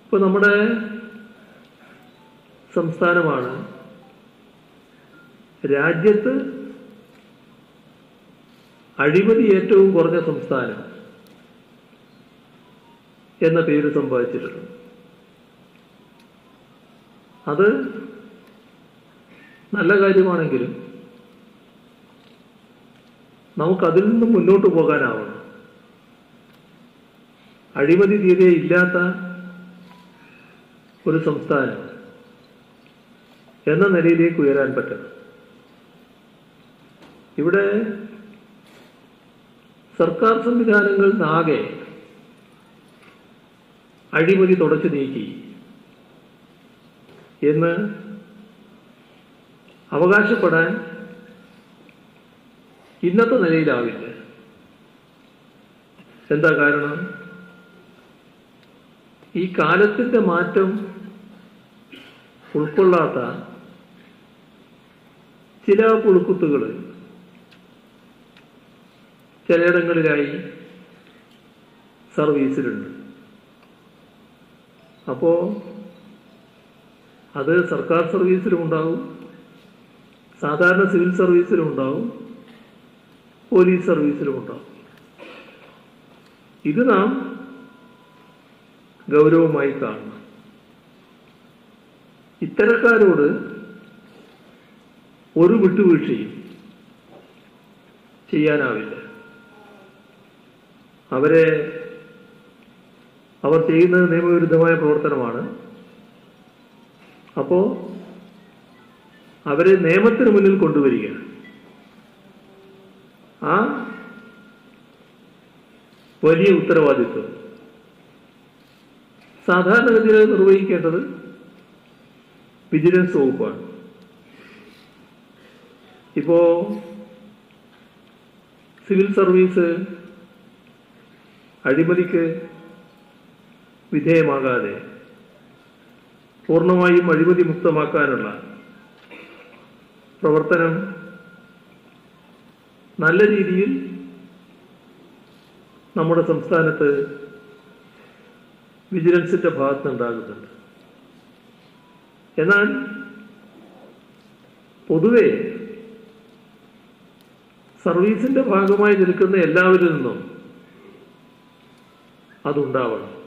ഇപ്പൊ നമ്മുടെ സംസ്ഥാനമാണ് രാജ്യത്ത് അഴിമതി ഏറ്റവും കുറഞ്ഞ സംസ്ഥാനം എന്ന പേര് സമ്പാദിച്ചിട്ടുണ്ട് അത് നല്ല കാര്യമാണെങ്കിലും നമുക്കതിൽ നിന്നും മുന്നോട്ട് പോകാനാവണം അഴിമതി തീരെ ഇല്ലാത്ത ഒരു സംസ്ഥാനം എന്ന നിലയിലേക്ക് ഉയരാൻ പറ്റണം ഇവിടെ സർക്കാർ സംവിധാനങ്ങൾ നാകെ അഴിമതി തുടച്ചു നീക്കി എന്ന് അവകാശപ്പെടാൻ ഇന്നത്തെ നിലയിലാവില്ല എന്താ കാരണം ഈ കാലത്തിന്റെ മാറ്റം ഉൾക്കൊള്ളാത്ത ചില പുളുക്കുത്തുകൾ ചിലയിടങ്ങളിലായി സർവീസിലുണ്ട് അപ്പോ അത് സർക്കാർ സർവീസിലും ഉണ്ടാവും സാധാരണ സിവിൽ സർവീസിലും ഉണ്ടാവും പോലീസ് സർവീസിലും ഉണ്ടാവും ഇത് നാം ഗൗരവമായി കാണണം ഇത്തരക്കാരോട് ഒരു വിട്ടുവീഴ്ചയും ചെയ്യാനാവില്ല അവരെ അവർ ചെയ്യുന്നത് നിയമവിരുദ്ധമായ പ്രവർത്തനമാണ് അപ്പോ അവരെ നിയമത്തിന് മുന്നിൽ കൊണ്ടുവരിക ആ വലിയ ഉത്തരവാദിത്വം സാധാരണഗതിയിൽ അത് നിർവഹിക്കേണ്ടത് വിജിലൻസ് വകുപ്പാണ് ഇപ്പോ സിവിൽ സർവീസ് അഴിമതിക്ക് വിധേയമാകാതെ പൂർണ്ണമായും അഴിമതി മുക്തമാക്കാനുള്ള പ്രവർത്തനം നല്ല രീതിയിൽ നമ്മുടെ സംസ്ഥാനത്ത് വിജിലൻസിന്റെ ഭാഗത്ത് ഉണ്ടാകുന്നുണ്ട് എന്നാൽ പൊതുവെ സർവീസിന്റെ ഭാഗമായി നിൽക്കുന്ന എല്ലാവരിൽ നിന്നും അതുണ്ടാവണം